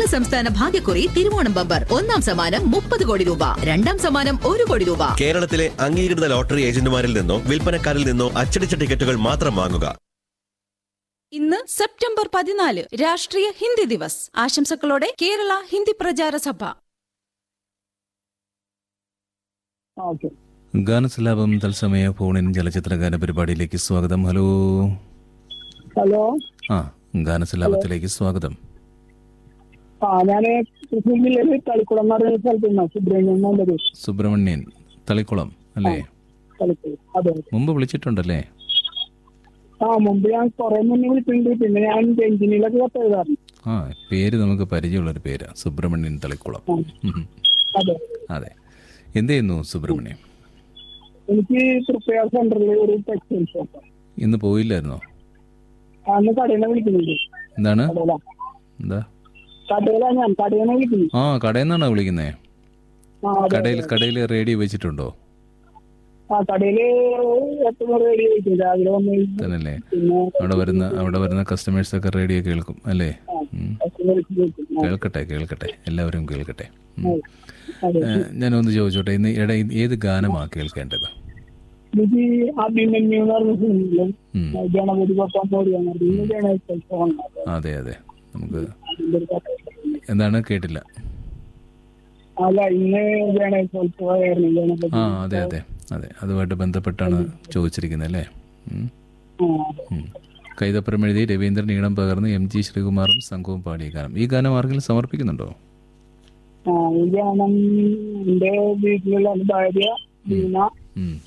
സംസ്ഥാന ഭാഗ്യക്കുറി തിരുവോണം ബമ്പർ ഒന്നാം സമ്മാനം മുപ്പത് കോടി രൂപ രണ്ടാം സമ്മാനം ഒരു കോടി രൂപ കേരളത്തിലെ അംഗീകൃത ലോട്ടറി ഏജന്റുമാരിൽ നിന്നോ വിൽപ്പനക്കാരിൽ നിന്നോ അച്ചടിച്ച ടിക്കറ്റുകൾ മാത്രം വാങ്ങുക ഇന്ന് സെപ്റ്റംബർ പതിനാല് രാഷ്ട്രീയ ഹിന്ദി ദിവസ് ആശംസകളോടെ കേരള ഹിന്ദി പ്രചാര സഭ ഓക്കെ ഗാനസലാപം തത്സമയ ഫോണിൻ ചലച്ചിത്ര ഗാന പരിപാടിയിലേക്ക് സ്വാഗതം ഹലോ ഹലോ ആ ഗാനസലാപത്തിലേക്ക് സ്വാഗതം ആ ഞാന് തൃശ്ശൂർ ജില്ലയില് തളിക്കുളം എന്ന് പറയുന്ന സ്ഥലത്ത് നിന്നാ സുബ്രഹ്മണ്യം നല്ലത് സുബ്രഹ്മണ്യൻ തളിക്കുളം അല്ലേ തളിക്കുളം അതെ മുമ്പ് വിളിച്ചിട്ടുണ്ടല്ലേ ആ മുമ്പ് ഞാൻ കുറെ മുന്നേ വിളിച്ചിട്ടുണ്ട് പിന്നെ ഞാൻ ബെഞ്ചിനിലൊക്കെ കത്ത് എഴുതാറുണ്ട് ആ പേര് നമുക്ക് പരിചയമുള്ളൊരു പേരാ സുബ്രഹ്മണ്യൻ തളിക്കുളം ഉം. അതെ അതെ എന്ത് ചെയ്യുന്നു സുബ്രഹ്മണ്യം എനിക്ക് തൃപ്പയാർ സെന്ററിൽ ഒരു ടെക്സ്റ്റൈൽ ഷോപ്പ് ഇന്ന് പോയില്ലായിരുന്നോ അന്ന് കടയിൽ നിന്ന് വിളിക്കുന്നുണ്ട് എന്താണ് കടയിലാ എന്താ കടയിലാ ഞാൻ കടയിൽ നിന്ന് വിളിക്കുന്നു ആ കടയിൽ നിന്നാണോ വിളിക്കുന്നേ ആ അതെ കടയിൽ കടയിൽ റേഡിയോ വെച്ചിട്ടുണ്ടോ ആ കടയില് എട്ട് മുറി റെഡി ആയിട്ട് രാവിലെ വന്ന് കഴിഞ്ഞ് തന്നല്ലേ പിന്നെ അവിടെ വരുന്ന അവിടെ വരുന്ന കസ്റ്റമേഴ്സ് ഒക്കെ റേഡിയോ കേൾക്കും അല്ലേ ഉം. customer ക്ക് വിളിക്കും. ആ, കേൾക്കട്ടെ കേൾക്കട്ടെ എല്ലാവരും കേൾക്കട്ടെ ഉം. അതെ ഏ, ഞാനൊന്ന് ചോദിച്ചോട്ടെ ഇന്ന് ഇട ഏത് ഗാനമാ കേൾക്കേണ്ടത് എനിക്ക് അഭിമന്യു എന്ന് പറഞ്ഞ സിനിമയിലും ഉം. ഗണപതി പപ്പാൻ പോലെയാണ് ഇന്ന് ഗണേശോത്സവം അതെ അതെ നമുക്ക് അതിന്റെ ഒരു കഥ. എന്താണ് കേട്ടില്ല അല്ല ഇന്ന് ഗണേശോത്സവമായിരുന്നു ഗണപതി ആ അതെ അതെ അതെ അതുമായിട്ട് ബന്ധപ്പെട്ടാണ് ചോദിച്ചിരിക്കുന്നത് അല്ലേ ഉം. ആ, ഉം. കൈതപ്പുറം എഴുതി രവീന്ദ്രൻ ഈണം പകർന്ന് എം ജി ശ്രീകുമാറും സംഘവും പാടിയ ഗാനം ഈ ഗാനം ആർക്കെങ്കിലും സമർപ്പിക്കുന്നുണ്ടോ ആ, ഈ ഗാനം എന്റെ വീട്ടിലുള്ള എന്റെ ഭാര്യ ബീന ഉം.